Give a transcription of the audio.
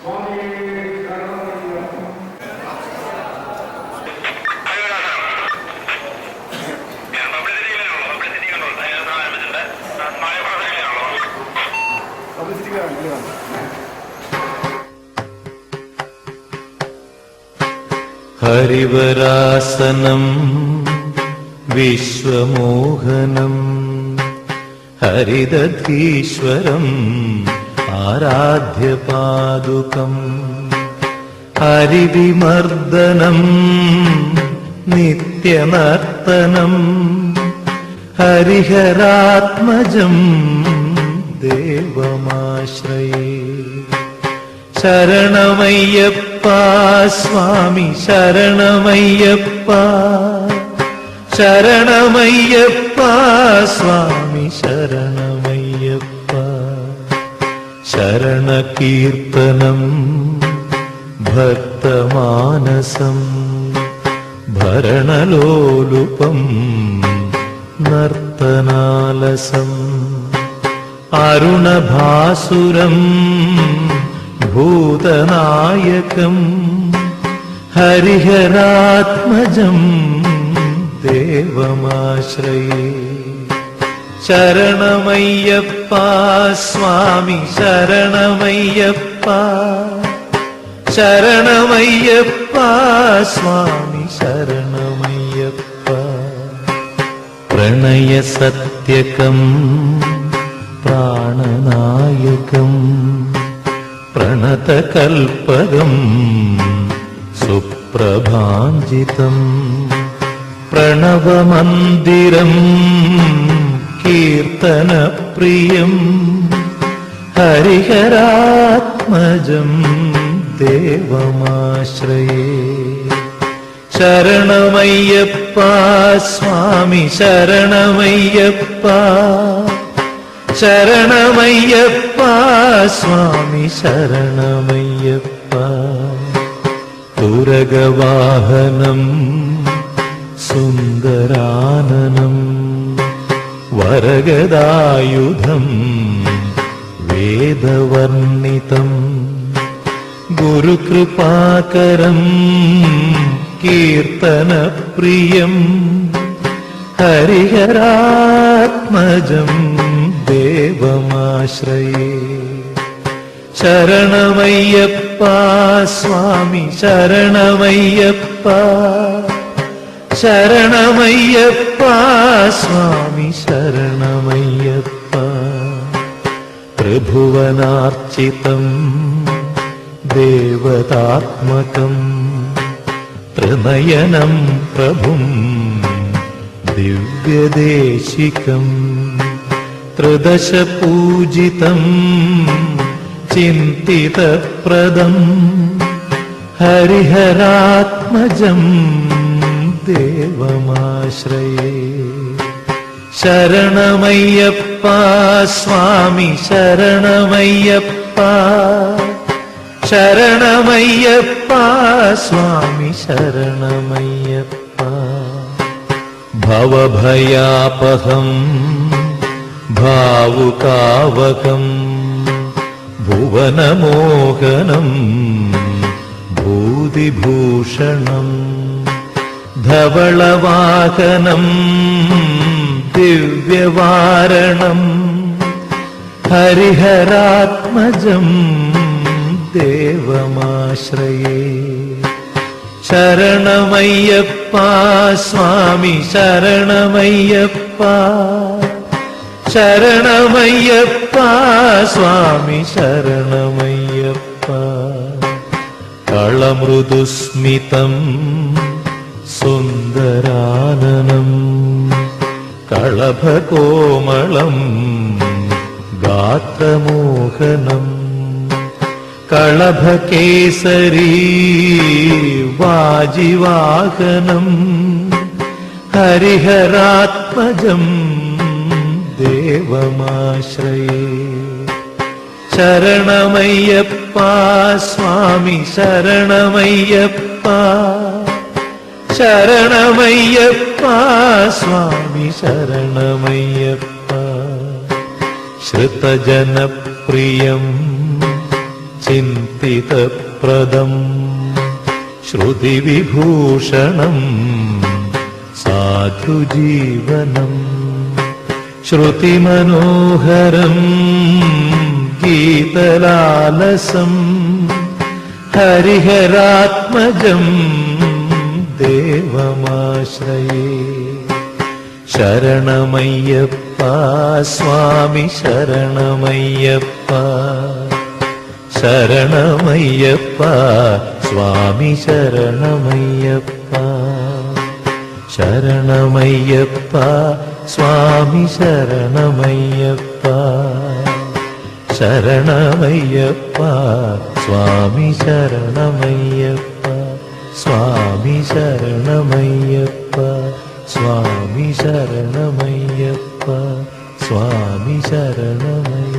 ഹരിവരാസനം വിശ്വമോഹനം ഹരിദധീശ്വരം ആരാധ്യപാദുകം ഹരിവിമർദ്ദനം നിത്യനർത്തനം ഹരിഹരാത്മജം ദേവമാശ്രയേ ശരണമയ്യപ്പ സ്വാമി ശരണമയ്യപ്പ ശരണമയ്യപ്പ സ്വാമി ശരണമയ്യപ്പ ശരണകീർത്തനം ഭക്തമാനസം ഭരണലോലുപം നർത്തനാലസം അരുണഭാസുരം ഭൂതനായകം ഹരിഹരാത്മജം ദേവമാശ്രയേ ശരണമയ്യപ്പ സ്വാമി ശരണമയ്യപ്പ ശരണമയ്യപ്പ സ്വാമി ശരണമയ്യപ്പ പ്രണയസത്യകം പ്രാണനായകം പ്രണതകൽപകം സുപ്രഭാഞ്ജിതം പ്രണവമന്ദിരം കീർത്തനപ്രിയം ഹരിഹരാത്മജം ദേവമാശ്രയേ ശരണമയ്യപ്പ സ്വാമി ശരണമയ്യപ്പ ശരണമയ്യപ്പ സ്വാമി ശരണമയ്യപ്പ തുരകവാഹനം സുന്ദരാനനം വരഗദായുധം വേദവർണിതം ഗുരുകൃപാകരം കീർത്തനപ്രിയം ഹരിഹരാത്മജം ദേവമാശ്രയേ ശരണമയ്യപ്പ സ്വാമി ശരണമയ്യപ്പ ശരണമയ്യപ്പ സ്വാമി ശരണമയ്യപ്പ ത്രിഭുവനാർച്ചിതം ദേവതാത്മകം ത്രിനയനം പ്രഭും ദിവ്യദേശികം ത്രിദശപൂജിതം ചിന്തിതപ്രദം ഹരിഹരാത്മജം ദേവമാശ്രയേ ശരണമയ്യപ്പ സ്വാമി ശരണമയ്യപ്പ ശരണമയ്യപ്പ സ്വാമി ശരണമയ്യപ്പ ഭവഭയാപഹം ഭാവുകാവകം ഭുവനമോഹനം ഭൂതിഭൂഷണം ധവളവാഹനം ദിവ്യവാരണം ഹരിഹരാത്മജം ദേവമാശ്രയേ ശരണമയ്യപ്പ സ്വാമി ശരണമയ്യപ്പ ശരണമയ്യപ്പ സ്വാമി ശരണമയ്യപ്പ കളമൃദുസ്മിതം സുന്ദരാനനം കളഭകോമളം ഗാത്രമോഹനം കളഭകേസരീ വാജിവാഹനം ഹരിഹരാത്മജം ദേവമാശ്രയേ ശരണമയ്യപ്പ സ്വാമി ശരണമയ്യപ്പ ശരണമയ്യപ്പ സ്വാമി ശരണമയ്യപ്പ ശ്രുതജനപ്രിയം ചിന്തിതപ്രദം ശ്രുതിവിഭൂഷണം സാധുജീവനം ശ്രുതിമനോഹരം ഗീതലാലസം ഹരിഹരാത്മജം ദേവമാശ്രയേ ശരണമയ്യപ്പ സ്വാമി ശരണമയ്യപ്പ ശരണമയ്യപ്പ സ്വാമി ശരണമയ്യപ്പ ശരണമയ്യപ്പ സ്വാമി ശരണമയ്യപ്പ ശരണമയ്യപ്പ സ്വാമി ശരണമയ്യപ്പ സ്വാമി ശരണമയ്യപ്പ സ്വാമി ശരണമയ്യപ്പ സ്വാമി ശരണമയ്യ